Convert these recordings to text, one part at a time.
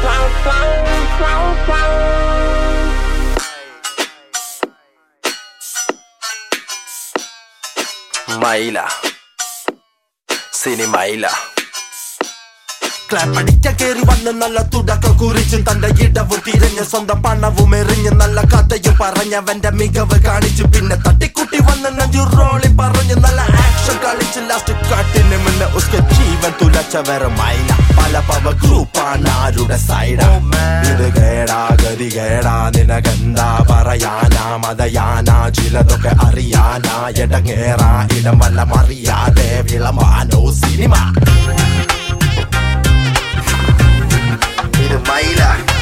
മൈല സിനിമയില ക്ലാപ്പടിച്ച കേറി വന്ന് നല്ല തുടക്കം കുറിച്ച് തന്റെ ഇടവും തിരഞ്ഞ് സ്വന്തം പണവും എറിഞ്ഞ് നല്ല കഥയും പറഞ്ഞവന്റെ മികവ് കാണിച്ചു പിന്നെ തട്ടിക്കുട്ടി വന്ന് നെഞ്ചു റോളി പറഞ്ഞു നല്ല ആക്ഷൻ കളിച്ച് ലാസ്റ്റ് കട്ടിന് മുന്നേ ഉസ്ക ജീവൻ തുലച്ച വേറെ മൈല പല പവ ഗ്രൂപ്പാണ് ആരുടെ സൈഡാ ഇത് കേടാ ഗതി കേടാ നിനക്കെന്താ പറയാനാ മതയാനാ ചിലതൊക്കെ അറിയാനാ ഇടങ്ങേറാ ഇടം വല്ല മറിയാതെ വിളമാനോ സിനിമ ഇത് മൈല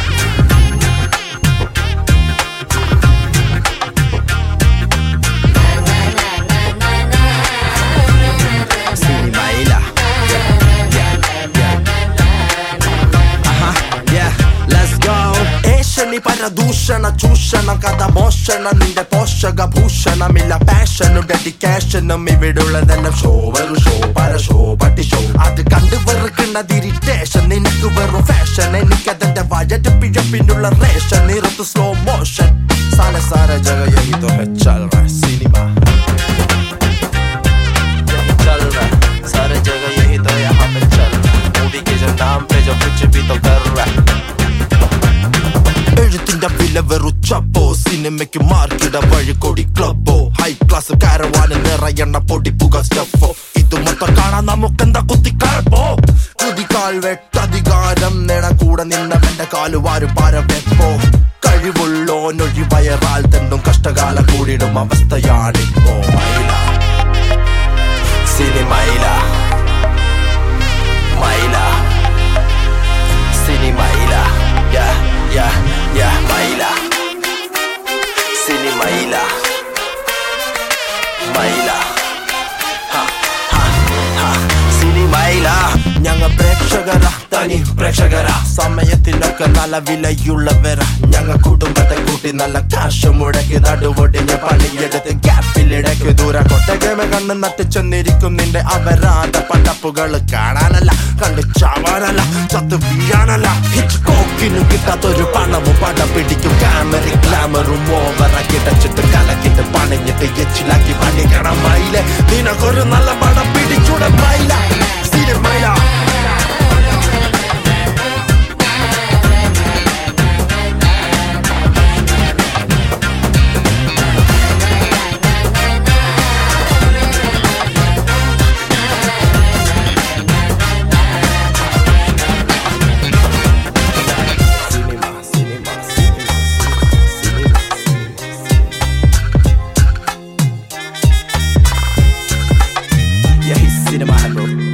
സിനിമയില ഏഷണി പരദൂഷണ ചൂഷണം കഥ മോഷണം നിന്റെ പോഷക ഭൂഷണമില്ല പാഷനും ഡെഡിക്കേഷനും ഇവിടുള്ളതെല്ലാം ഷോ വെറു ഷോ പര ഷോ പട്ടി ഷോ അത് കണ്ടു വെറുക്കുന്നത് ഇറിറ്റേഷൻ നിനക്ക് വെറും ഫാഷൻ എനിക്കതിന്റെ വഴറ്റ് പിഴപ്പിനുള്ള റേഷൻ നിറത്ത് സ്ലോ മോഷൻ സാല സാര ജഗ യഹി തോ ഹെ ചൽ रहा है सिनेमा यही चल रहा है सारे जगह यही तो यहाँ पे चल रहा है मूवी के जो नाम पे जो कुछ भी तो कर रहा है എഴുത്തിന്റെ വില വെറുച്ചപ്പോ സിനിമയ്ക്ക് മാർക്കിട വഴിക്കൊടി ക്ലബോ ഹൈ ക്ലാസ് കാരവാന് നിറയണ്ണ പൊടിപ്പുക സ്റ്റഫോ ഇത് മൊത്തം കാണാൻ നമുക്കെന്താ കുത്തിക്കാഴ്പോ കുതിക്കാൽ വെട്ടധികാരം നേട കൂടെ നിന്നവന്റെ കാലുവാരു പാര വെപ്പോ കഴിവുള്ളോനൊഴി വയറാൽ തെണ്ടും കഷ്ടകാലം കൂടിയിടും അവസ്ഥയാണിപ്പോ മൈല സിനിമയില മൈല സിനിമയില യാ യാ യാ മൈല സിനിമയില മൈല ഹ ഹ ഹ സിനിമയില ഞങ്ങൾ പ്രേക്ഷകര തനി പ്രേക്ഷകര സമയത്തിനൊക്കെ നല്ല വിലയുള്ളവര ഞങ്ങൾ കുടുംബത്തെ കൂട്ടി നല്ല കാശ് മുടക്കി നടുവൊടിഞ്ഞ് പണിയെടുത്ത് ഗ്യാപ്പിലിടയ്ക്ക് ദൂരെ കൊട്ടകമ കണ്ണ് നട്ട് ചെന്നിരിക്കും നിന്റെ അപരാധ പടപ്പുകൾ കാണാനല്ല കണ്ട് ചാവാനല്ല ചത്ത് വീഴാനല്ല ഹിച്ച് കോക്കിനും കിട്ടാത്തൊരു പണവും പടം പിടിക്കും ക്യാമറ ഗ്ലാമറും ഓവറ കിടച്ചിട്ട് കലക്കിട്ട് പണിഞ്ഞിട്ട് എച്ചിലാക്കി പണിക്കണം മയിലെ നിനക്കൊരു നല്ല പടം പിടിച്ചൂടെ മയില സിനിമയില സിനിമ സിനിമ സിനിമ സിനിമ यही सिनेमा है bro